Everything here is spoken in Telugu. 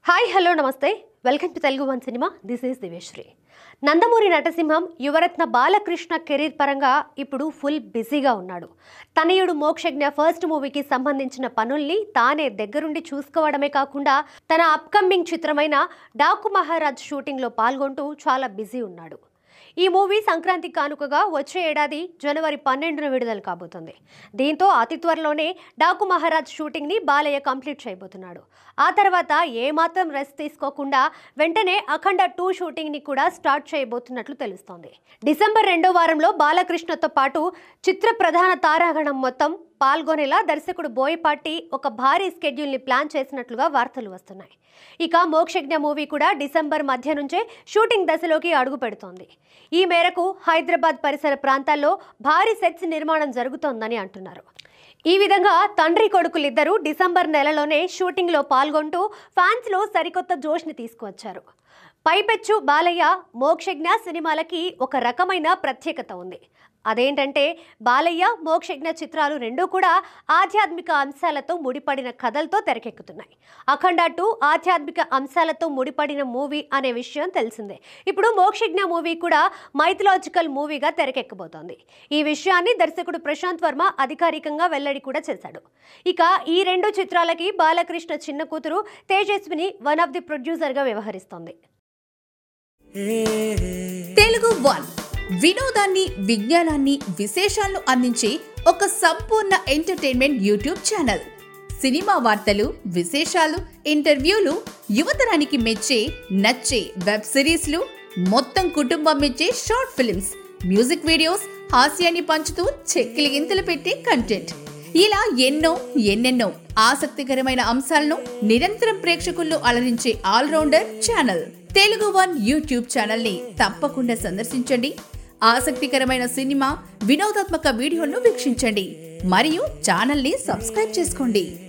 హాయ్ హలో నమస్తే welcome to Telugu one cinema this is Diveshri Nandamuri నటసింహం యువరత్న బాలకృష్ణ కెరీర్ పరంగా ఇప్పుడు ఫుల్ బిజీగా ఉన్నాడు తనయుడు మోక్షజ్ఞ ఫస్ట్ మూవీకి సంబంధించిన పనుల్ని తానే దగ్గరుండి చూసుకోవడమే కాకుండా తన అప్కమింగ్ చిత్రమైన డాకు మహారాజ్ షూటింగ్లో పాల్గొంటూ చాలా బిజీ ఉన్నాడు ఈ మూవీ సంక్రాంతి కానుకగా వచ్చే ఏడాది జనవరి పన్నెండున విడుదల కాబోతుంది దీంతో అతి త్వరలోనే డాకు మహారాజ్ షూటింగ్ని బాలయ్య కంప్లీట్ చేయబోతున్నాడు ఆ తర్వాత ఏమాత్రం రెస్ట్ తీసుకోకుండా వెంటనే అఖండ టూ షూటింగ్ని కూడా స్టార్ట్ చేయబోతున్నట్లు తెలుస్తోంది డిసెంబర్ రెండో వారంలో బాలకృష్ణతో పాటు చిత్ర ప్రధాన తారాగణం మొత్తం పాల్గొనేలా దర్శకుడు బోయపాటి ఒక భారీ స్కెడ్యూల్ని ప్లాన్ చేసినట్లుగా వార్తలు వస్తున్నాయి ఇక మోక్షజ్ఞ మూవీ కూడా డిసెంబర్ మధ్య నుంచే షూటింగ్ దశలోకి అడుగు పెడుతోంది ఈ మేరకు హైదరాబాద్ పరిసర ప్రాంతాల్లో భారీ సెట్స్ నిర్మాణం జరుగుతోందని అంటున్నారు ఈ విధంగా తండ్రి కొడుకులిద్దరూ డిసెంబర్ నెలలోనే షూటింగ్లో పాల్గొంటూ ఫ్యాన్స్లో సరికొత్త జోష్ని తీసుకువచ్చారు పైపెచ్చు బాలయ్య మోక్షజ్ఞ సినిమాలకి ఒక రకమైన ప్రత్యేకత ఉంది అదేంటంటే బాలయ్య మోక్షజ్ఞ చిత్రాలు రెండూ కూడా ఆధ్యాత్మిక అంశాలతో ముడిపడిన కథలతో తెరకెక్కుతున్నాయి అఖండ టూ ఆధ్యాత్మిక అంశాలతో ముడిపడిన మూవీ అనే విషయం తెలిసిందే ఇప్పుడు మోక్షజ్ఞ మూవీ కూడా మైథలాజికల్ మూవీగా తెరకెక్కబోతోంది ఈ విషయాన్ని దర్శకుడు ప్రశాంత్ వర్మ అధికారికంగా వెల్లడి కూడా చేశాడు ఇక ఈ రెండు చిత్రాలకి బాలకృష్ణ చిన్న కూతురు తేజస్విని వన్ ఆఫ్ ది ప్రొడ్యూసర్గా వ్యవహరిస్తోంది తెలుగు వన్ వినోదాన్ని విజ్ఞానాన్ని విశేషాలను అందించే ఒక సంపూర్ణ ఎంటర్టైన్మెంట్ యూట్యూబ్ ఛానల్ సినిమా వార్తలు విశేషాలు ఇంటర్వ్యూలు యువతరానికి మెచ్చే నచ్చే వెబ్ సిరీస్లు మొత్తం కుటుంబం మెచ్చే షార్ట్ ఫిల్మ్స్ మ్యూజిక్ వీడియోస్ హాస్యాన్ని పంచుతూ చెక్కిలి గింతలు పెట్టే కంటెంట్ ఇలా ఎన్నో ఎన్నెన్నో ఆసక్తికరమైన అంశాలను నిరంతరం ప్రేక్షకుల్లో అలరించే allrounder channel Telugu one YouTube channel ని తప్పకుండా సందర్శించండి ఆసక్తికరమైన సినిమా వినోదాత్మక వీడియోలను వీక్షించండి మరియు ఛానల్ ని సబ్స్క్రైబ్ చేసుకోండి